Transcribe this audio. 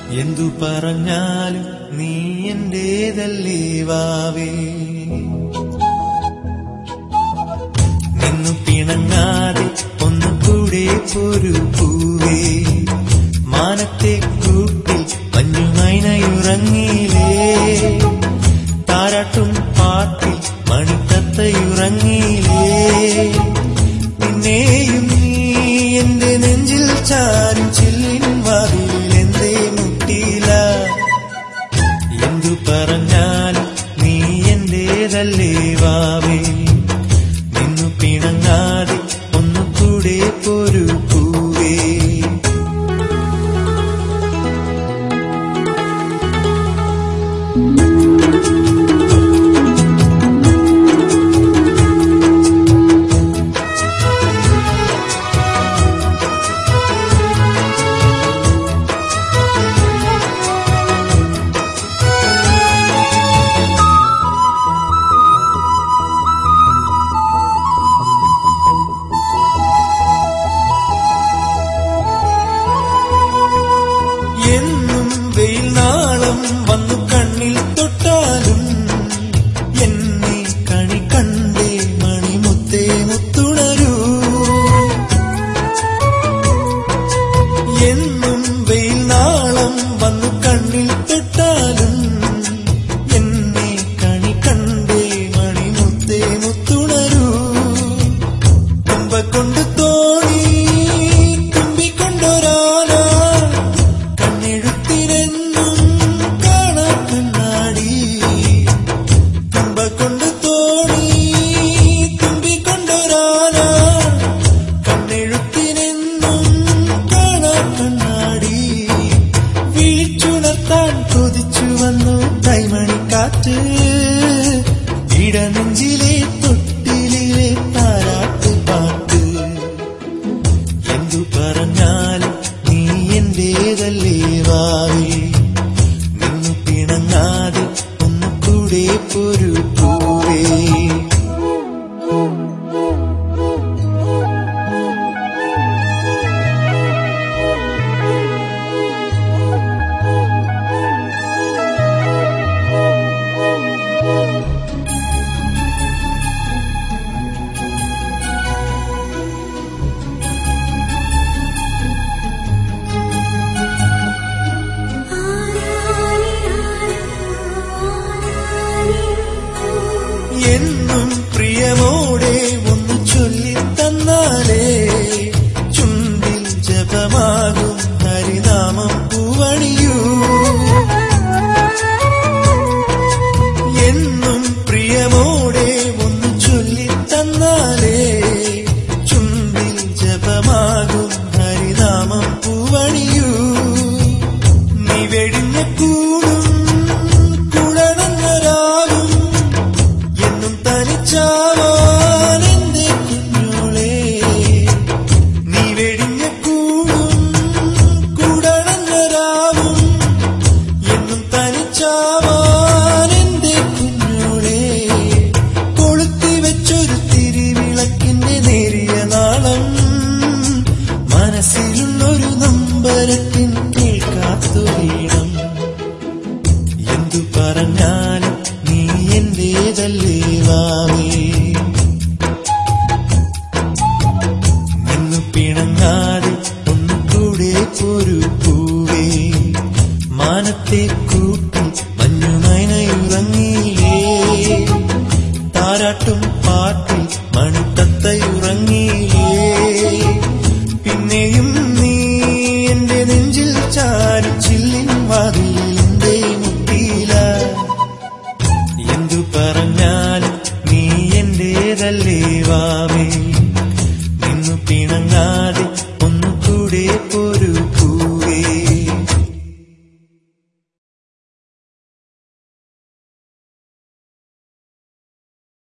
എന്തു പറഞ്ഞാലും നീ എന്റേതല്ലേ വാവേ നിന്നു പിണങ്ങാതെ ഒന്നു കൂടെ ഒരു പൂവേ മാനത്തെ കൂട്ടിൽ മഞ്ഞുമൈനയുറങ്ങിയിലേ താരാട്ടും പാട്ടിൽ മണിത്തത്തയുറങ്ങിയിലേ പിന്നെയും നീ എന്റെ നെഞ്ചിൽ ചാരും ചില്ലിൻ വാതിൽ എന്തേ മുട്ടിയില്ല എന്തു പറഞ്ഞാലും നീ എന്റേതല്ലേ വാവേ നിന്നു പിണങ്ങാതെ ഒന്നു കൂടെ ഒരു പൂവേ എന്നും വെയിൽ നാളം വന്നു കണ്ണിൽ തൊട്ടാലും എന്നെ കണി കണ്ടേ മണിമുത്തേ മുത്തുണരൂ എന്നും വെയിൽ നാളം വന്നു കണ്ണിൽ തൊട്ടാലും എന്നെ കണി കണ്ടേ മണിമുത്തേ മുത്തുണരൂ തുമ്പ കൊണ്ട് തോണി തുമ്പിക്കൊണ്ടൊരാന കണ്ണെഴുത്തിനെന്നും കാണാ കണ്ണാടി തുമ്പ കൊണ്ട് തോണി തുമ്പിക്കൊണ്ടൊരാന കണ്ണെഴുത്തിനെന്നും കാണാ കണ്ണാടി വീഴ്ചുണർത്താൻ കൊതിച്ചു വന്നു കൈമണിക്കാറ്റ് ഇടനെഞ്ചിലെ തൊട്ടിലെ താരാട്ട് പാട്ട് എന്തു പറഞ്ഞാലും നീ എന്റേതല്ലേ വാവേ നിന്നു പിണങ്ങാതെ ഒന്നു കൂടെ ഒരു പൂവേ എന്നും പ്രിയമോടെ ഒന്ന് ചൊല്ലി തന്നാലേ ചുണ്ടിൽ ജപമാകും ഹരിനാമം പൂവണിയൂ എന്നും പ്രിയമോടെ ഒന്ന് ചൊല്ലി തന്നാലേ ചുണ്ടിൽ ജപമാകും ഹരിനാമം പൂവണിയൂ നീ വെടിഞ്ഞ കൂടും കുഴണങ്ങരാകും എന്നും തനിച്ചാവാൻ എന്റെ കുഞ്ഞോളെ നീ വെടിഞ്ഞ കൂടും കുടണങ്ങരാവും എന്നും തനിച്ചാവാൻ എന്റെ കുഞ്ഞോളെ കൊളുത്തി വെച്ചൊരു തിരിവിളക്കിന്റെ നേരിയ നാളം മനസ്സിലുള്ളൊരു നമ്പരത്തിൻ കേൾക്കാത്തു വീണം എന്തു പറഞ്ഞാലും നീ എന്റേതല്ലേ വാവേ നിന്നു പിണങ്ങാതെ ഒന്നു കൂടെ ഒരു പൂവേ മാനത്തെ കൂട്ടി മഞ്ഞുമൈനയുറങ്ങിയില്ലേ താരാട്ടും പാട്ടിൽ മണിത്തത്തയുറങ്ങിയില്ലേ പിന്നെയും നീ എന്റെ നെഞ്ചിൽ ചാരി ചില്ലിൻ വാതിലിന്റെ മുട്ടിയില എന്തു പറഞ്ഞാലും നീ എന്റേതല്ലേ വാവേ നിന്നു പിണങ്ങാതെ